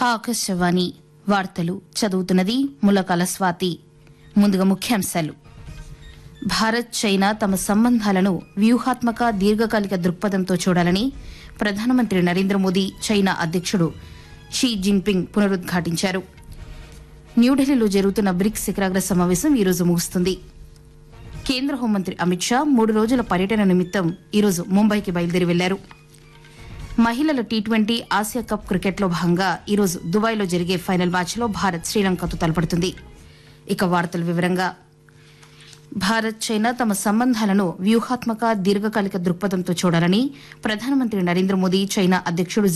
ఆకాశవాణి వార్తలు చదువుతున్నది ములకాల స్వాతి ముందుగా ముఖ్యాంశాలు భారత్ చైనా తమ సంబంధాలను వ్యూహాత్మక దీర్ఘకాలిక దృక్పథంతో చూడాలని ప్రధానమంత్రి నరేంద్ర మోదీ చైనా అధ్యక్షుడు షీ జిన్పింగ్ పునరుద్ఘాటించారు న్యూఢిల్లీలో జరుగుతున్న బ్రిక్స్ శిఖరాగ్ర సమావేశం ఈరోజు ముగుస్తుంది కేంద్ర హోంమంత్రి అమిత్ షా మూడు రోజుల పర్యటన నిమిత్తం ఈరోజు ముంబైకి బయలుదేరి వెళ్లారు మహిళల టీ ట్వంటీ ఆసియా కప్ క్రికెట్లో భాగంగా ఈరోజు దుబాయ్లో జరిగే ఫైనల్ మ్యాచ్లో భారత్ శ్రీలంకతో తలపడుతుంది ఇక వార్తల వివరంగా భారత్ చైనా తమ సంబంధాలను వ్యూహాత్మక దీర్ఘకాలిక దృక్పథంతో చూడాలని ప్రధానమంత్రి నరేంద్ర మోదీ చైనా అధ్యక్షుడు